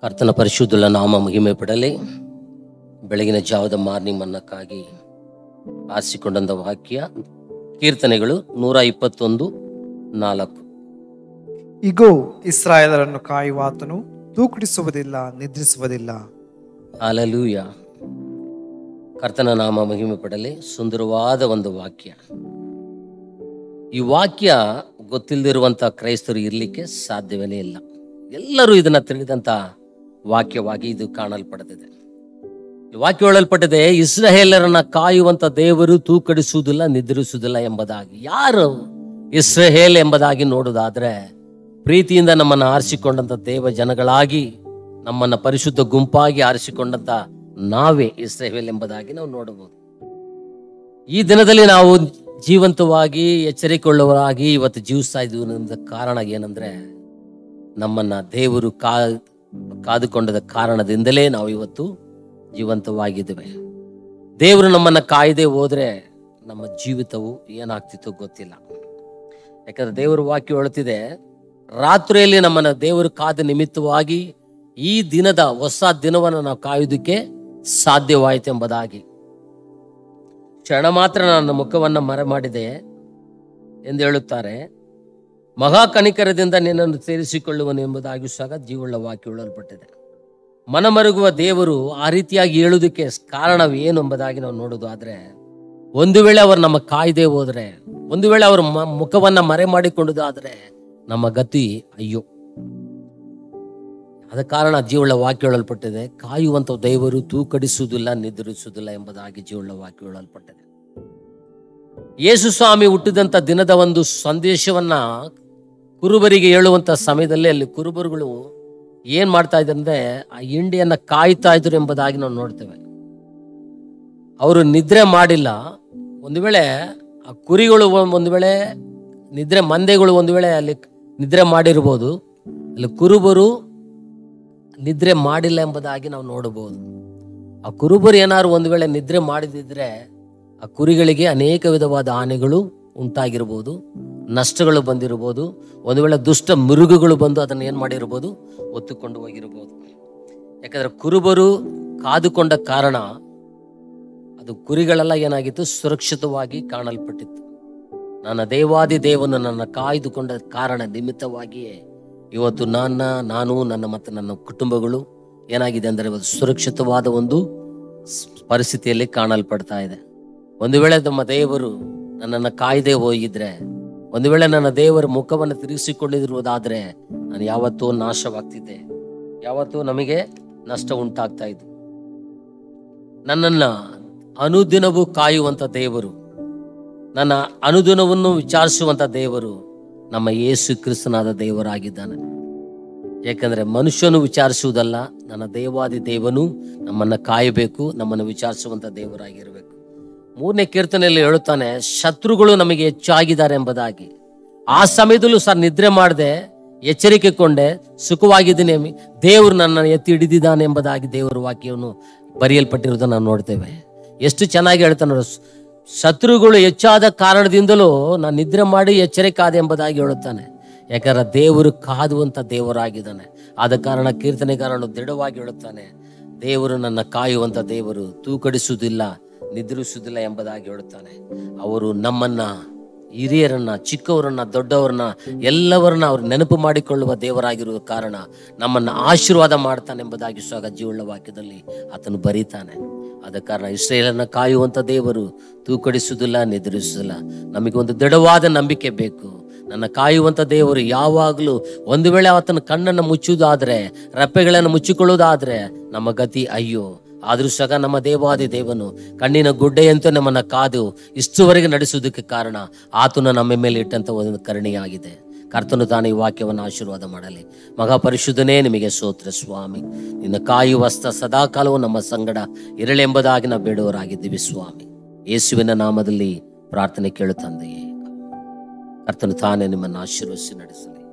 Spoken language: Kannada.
ಕರ್ತನ ಪರಿಶುದ್ಧುಲ ನಾಮ ಮಹಿಮೆ ಪಡಲಿ ಬೆಳಗಿನ ಜಾವದ ಮಾರ್ನಿಂಗ್ ಮನ್ನಕ್ಕಾಗಿ ಆರಿಸಿಕೊಂಡಂತ ವಾಕ್ಯ ಕೀರ್ತನೆಗಳು ನೂರ ಇಪ್ಪತ್ತೊಂದು ನಾಲ್ಕು ಇಗೋ ಇಸ್ರಾಯೇಲರನ್ನು ಕಾಯುವಾತನು ತೂಕಡಿಸುವುದಿಲ್ಲ ನಿದ್ರಿಸುವುದಿಲ್ಲ ಅಲಲೂಯ ಕರ್ತನ ನಾಮ ಮಹಿಮೆ ಪಡಲಿ ಸುಂದರವಾದ ಒಂದು ವಾಕ್ಯ ಈ ವಾಕ್ಯ ಗೊತ್ತಿಲ್ಲದಿರುವಂಥ ಕ್ರೈಸ್ತರು ಇರಲಿಕ್ಕೆ ಸಾಧ್ಯವೇ ಇಲ್ಲ ಎಲ್ಲರೂ ಇದನ್ನ ತಿಳಿದಂಥ ವಾಕ್ಯವಾಗಿ ಇದು ಕಾಣಲ್ಪಡುತ್ತದೆ ಈ ವಾಕ್ಯ ಹೇಳಲ್ಪಟ್ಟಿದೆ ಇಸ್ರಾಯೇಲರನ್ನ ಕಾಯುವಂತ ದೇವರು ತೂಕಡಿಸುವುದಿಲ್ಲ ನಿದ್ರಿಸುವುದಿಲ್ಲ ಎಂಬುದಾಗಿ ಯಾರು ಇಸ್ರಾಯೇಲ್ ಎಂಬುದಾಗಿ ನೋಡುವುದಾದ್ರೆ ಪ್ರೀತಿಯಿಂದ ನಮ್ಮನ್ನು ಆರಿಸಿಕೊಂಡಂತ ದೇವ ಜನಗಳಾಗಿ ನಮ್ಮನ್ನ ಪರಿಶುದ್ಧ ಗುಂಪಾಗಿ ಆರಿಸಿಕೊಂಡಂತ ನಾವೇ ಇಸ್ರೇಲ್ ಎಂಬುದಾಗಿ ನಾವು ನೋಡಬಹುದು ಈ ದಿನದಲ್ಲಿ ನಾವು ಜೀವಂತವಾಗಿ ಎಚ್ಚರಿಕೊಳ್ಳುವರಾಗಿ ಇವತ್ತು ಜೀವಿಸ್ತಾ ಇದ್ದೀವಿ ಅನ್ನೋದಕ್ಕೆ ಕಾರಣ ಏನಂದ್ರೆ ನಮ್ಮನ್ನ ದೇವರು ಕಾ ಕಾದುಕೊಂಡದ ಕಾರಣದಿಂದಲೇ ನಾವು ಇವತ್ತು ಜೀವಂತವಾಗಿದ್ದೇವೆ ದೇವರು ನಮ್ಮನ್ನ ಕಾಯದೆ ಹೋದ್ರೆ ನಮ್ಮ ಜೀವಿತವು ಏನಾಗ್ತಿತ್ತು ಗೊತ್ತಿಲ್ಲ ಯಾಕಂದ್ರೆ ದೇವರ ವಾಕ್ಯ ಹೇಳುತ್ತಿದೆ ರಾತ್ರಿಯಲ್ಲಿ ನಮ್ಮನ್ನ ದೇವರು ಕಾದ ನಿಮಿತ್ತವಾಗಿ ಈ ದಿನದ ಹೊಸ ದಿನವನ್ನು ನಾವು ಕಾಯುವುದಕ್ಕೆ ಸಾಧ್ಯವಾಯಿತು ಎಂಬುದಾಗಿ ಕ್ಷಣ ಮಾತ್ರ ನನ್ನ ಮುಖವನ್ನ ಮರೆ ಮಾಡಿದೆ ಎಂದು ಹೇಳುತ್ತಾರೆ ಮಹಾ ಕನಿಕರದಿಂದ ನಿನ್ನನ್ನು ಸೇರಿಸಿಕೊಳ್ಳುವನು ಎಂಬುದಾಗಿ ಸಹ ಜೀವುಳ್ಳ ವಾಕ್ಯ ಹೇಳಲ್ಪಟ್ಟಿದೆ ಮನಮರುಗುವ ದೇವರು ಆ ರೀತಿಯಾಗಿ ಹೇಳುವುದಕ್ಕೆ ಕಾರಣವೇನು ಎಂಬುದಾಗಿ ನಾವು ನೋಡೋದು ಆದ್ರೆ ಒಂದು ವೇಳೆ ಅವರು ನಮ್ಮ ಕಾಯ್ದೆ ಹೋದ್ರೆ ಒಂದು ವೇಳೆ ಅವರು ಮ- ಮುಖವನ್ನ ಮರೆ ಮಾಡಿಕೊಂಡುದಾದ್ರೆ ನಮ್ಮ ಗತಿ ಅಯ್ಯೋ ಅದ ಕಾರಣ ಜೀವಳ ವಾಕ್ಯ ಹೇಳಲ್ಪಟ್ಟಿದೆ ಕಾಯುವಂತ ದೇವರು ತೂಕಡಿಸುವುದಿಲ್ಲ ನಿದ್ರಿಸುವುದಿಲ್ಲ ಎಂಬುದಾಗಿ ಜೀವಳ ವಾಕ್ಯ ಹೇಳಲ್ಪಟ್ಟಿದೆ ಯೇಸು ಸ್ವಾಮಿ ಹುಟ್ಟಿದಂತ ದಿನದ ಒಂದು ಸಂದೇಶವನ್ನ ಕುರುಬರಿಗೆ ಹೇಳುವಂತ ಸಮಯದಲ್ಲಿ ಅಲ್ಲಿ ಕುರುಬರುಗಳು ಏನ್ ಮಾಡ್ತಾ ಇದ್ರಂದ್ರೆ ಆ ಇಂಡಿಯನ್ನ ಕಾಯ್ತಾ ಇದ್ರು ಎಂಬುದಾಗಿ ನಾವು ನೋಡ್ತೇವೆ ಅವರು ನಿದ್ರೆ ಮಾಡಿಲ್ಲ ಒಂದು ವೇಳೆ ಆ ಕುರಿಗಳು ಒಂದು ವೇಳೆ ನಿದ್ರೆ ಮಂದೆಗಳು ಒಂದು ವೇಳೆ ಅಲ್ಲಿ ನಿದ್ರೆ ಮಾಡಿರ್ಬೋದು ಅಲ್ಲಿ ಕುರುಬರು ನಿದ್ರೆ ಮಾಡಿಲ್ಲ ಎಂಬುದಾಗಿ ನಾವು ನೋಡಬಹುದು ಆ ಕುರುಬರು ಏನಾದ್ರು ಒಂದು ವೇಳೆ ನಿದ್ರೆ ಮಾಡಿದಿದ್ರೆ ಆ ಕುರಿಗಳಿಗೆ ಅನೇಕ ವಿಧವಾದ ಹಾನಿಗಳು ಉಂಟಾಗಿರ್ಬೋದು ನಷ್ಟಗಳು ಬಂದಿರಬಹುದು ಒಂದು ವೇಳೆ ದುಷ್ಟ ಮೃಗಗಳು ಬಂದು ಅದನ್ನು ಏನು ಮಾಡಿರ್ಬೋದು ಒತ್ತುಕೊಂಡು ಹೋಗಿರ್ಬೋದು ಯಾಕಂದ್ರೆ ಕುರುಬರು ಕಾದುಕೊಂಡ ಕಾರಣ ಅದು ಕುರಿಗಳೆಲ್ಲ ಏನಾಗಿತ್ತು ಸುರಕ್ಷಿತವಾಗಿ ಕಾಣಲ್ಪಟ್ಟಿತ್ತು ನನ್ನ ದೇವಾದಿ ದೇವನು ನನ್ನ ಕಾಯ್ದುಕೊಂಡ ಕಾರಣ ನಿಮಿತ್ತವಾಗಿಯೇ ಇವತ್ತು ನನ್ನ ನಾನು ನನ್ನ ಮತ್ತು ನನ್ನ ಕುಟುಂಬಗಳು ಏನಾಗಿದೆ ಅಂದರೆ ಇವತ್ತು ಸುರಕ್ಷಿತವಾದ ಒಂದು ಸ್- ಪರಿಸ್ಥಿತಿಯಲ್ಲಿ ಕಾಣಲ್ಪಡ್ತಾ ಇದೆ ಒಂದು ವೇಳೆ ನಮ್ಮ ದೇವರು ನನ್ನನ್ನು ಕಾಯ್ದೆ ಹೋಗಿದ್ರೆ ಒಂದು ವೇಳೆ ನನ್ನ ದೇವರ ಮುಖವನ್ನು ತಿರುಗಿಸಿಕೊಂಡಿರುವುದಾದ್ರೆ ನಾನು ಯಾವತ್ತೂ ನಾಶವಾಗ್ತಿದ್ದೆ ಯಾವತ್ತೂ ನಮಗೆ ನಷ್ಟ ಉಂಟಾಗ್ತಾ ಇದ್ದು ನನ್ನನ್ನ ಅನುದಿನವೂ ಕಾಯುವಂತ ದೇವರು ನನ್ನ ಅನುದಿನವನ್ನು ವಿಚಾರಿಸುವಂತ ದೇವರು ನಮ್ಮ ಯೇಸು ಕ್ರಿಸ್ತನಾದ ದೇವರಾಗಿದ್ದಾನೆ ಯಾಕಂದ್ರೆ ಮನುಷ್ಯನು ವಿಚಾರಿಸುವುದಲ್ಲ ನನ್ನ ದೇವಾದಿ ದೇವನು ನಮ್ಮನ್ನ ಕಾಯಬೇಕು ನಮ್ಮನ್ನು ವಿಚಾರಿಸುವಂತ ದೇವರಾಗಿರಬೇಕು ಮೂರನೇ ಕೀರ್ತನೆಯಲ್ಲಿ ಹೇಳುತ್ತಾನೆ ಶತ್ರುಗಳು ನಮಗೆ ಹೆಚ್ಚಾಗಿದ್ದಾರೆ ಎಂಬುದಾಗಿ ಆ ಸಮಯದಲ್ಲೂ ಸಹ ನಿದ್ರೆ ಮಾಡದೆ ಎಚ್ಚರಿಕೆ ಕೊಂಡೆ ಸುಖವಾಗಿದ್ದೀನಿ ದೇವರು ನನ್ನನ್ನು ಎತ್ತಿ ಹಿಡಿದಿದ್ದಾನೆ ಎಂಬುದಾಗಿ ದೇವರ ವಾಕ್ಯವನ್ನು ಬರೆಯಲ್ಪಟ್ಟಿರುವುದನ್ನು ನಾವು ನೋಡ್ತೇವೆ ಎಷ್ಟು ಚೆನ್ನಾಗಿ ಹೇಳ್ತಾನೆ ನೋಡು. ಶತ್ರುಗಳು ಹೆಚ್ಚಾದ ಕಾರಣದಿಂದಲೂ ನಾನು ನಿದ್ರೆ ಮಾಡಿ ಎಚ್ಚರಿಕಾದೆ ಎಂಬುದಾಗಿ ಹೇಳುತ್ತಾನೆ ಯಾಕಂದ್ರೆ ದೇವರು ಕಾದುವಂತ ದೇವರಾಗಿದ್ದಾನೆ ಆದ ಕಾರಣ ಕೀರ್ತನೆಗಾರನು ದೃಢವಾಗಿ ಹೇಳುತ್ತಾನೆ ದೇವರು ನನ್ನ ಕಾಯುವಂತ ದೇವರು ತೂಕಡಿಸುವುದಿಲ್ಲ ನಿದ್ರಿಸುವುದಿಲ್ಲ ಎಂಬುದಾಗಿ ಹೇಳುತ್ತಾನೆ ಅವರು ನಮ್ಮನ್ನ ಹಿರಿಯರನ್ನ ಚಿಕ್ಕವರನ್ನ ದೊಡ್ಡವರನ್ನ ಎಲ್ಲವರನ್ನ ಅವ್ರು ನೆನಪು ಮಾಡಿಕೊಳ್ಳುವ ದೇವರಾಗಿರುವ ಕಾರಣ ನಮ್ಮನ್ನ ಆಶೀರ್ವಾದ ಮಾಡ್ತಾನೆ ಎಂಬುದಾಗಿ ಸ್ವಾಗ ಜೀವಳ ವಾಕ್ಯದಲ್ಲಿ ಆತನು ಬರೀತಾನೆ ಆದ ಕಾರಣ ಇಸ್ರೇಲನ್ನ ಕಾಯುವಂತ ದೇವರು ತೂಕಡಿಸುವುದಿಲ್ಲ ನಿದ್ರಿಸುವುದಿಲ್ಲ ನಮಗೆ ಒಂದು ದೃಢವಾದ ನಂಬಿಕೆ ಬೇಕು ನನ್ನ ಕಾಯುವಂತ ದೇವರು ಯಾವಾಗಲೂ ಒಂದು ವೇಳೆ ಆತನ ಕಣ್ಣನ್ನು ಮುಚ್ಚುವುದಾದ್ರೆ ರೆಪ್ಪೆಗಳನ್ನು ಮುಚ್ಚಿಕೊಳ್ಳುವುದಾದ್ರೆ ನಮ್ಮ ಗತಿ ಅಯ್ಯೋ ಆದರೂ ಸಹ ನಮ್ಮ ದೇವಾದಿ ದೇವನು ಕಣ್ಣಿನ ಗುಡ್ಡೆಯಂತೆ ನಮ್ಮನ್ನ ಕಾದು ಇಷ್ಟುವರೆಗೆ ನಡೆಸುವುದಕ್ಕೆ ಕಾರಣ ಆತನು ನಮ್ಮ ಮೇಲೆ ಇಟ್ಟಂತ ಒಂದು ಕರುಣೆಯಾಗಿದೆ ಕರ್ತನು ತಾನೇ ಈ ವಾಕ್ಯವನ್ನು ಆಶೀರ್ವಾದ ಮಾಡಲಿ ಮಗ ಪರಿಶುದ್ಧನೇ ನಿಮಗೆ ಸೋತ್ರ ಸ್ವಾಮಿ ನಿನ್ನ ಕಾಯುವಸ್ತ ಸದಾಕಾಲವು ನಮ್ಮ ಸಂಗಡ ಇರಳೆಂಬುದಾಗಿ ನಾವು ಬೇಡುವರಾಗಿದ್ದೀವಿ ಸ್ವಾಮಿ ಯೇಸುವಿನ ನಾಮದಲ್ಲಿ ಪ್ರಾರ್ಥನೆ ಕೇಳುತ್ತಂದೆಯೇ ಕರ್ತನು ತಾನೇ ನಿಮ್ಮನ್ನು ಆಶೀರ್ವದಿಸಿ ನಡೆಸಲಿ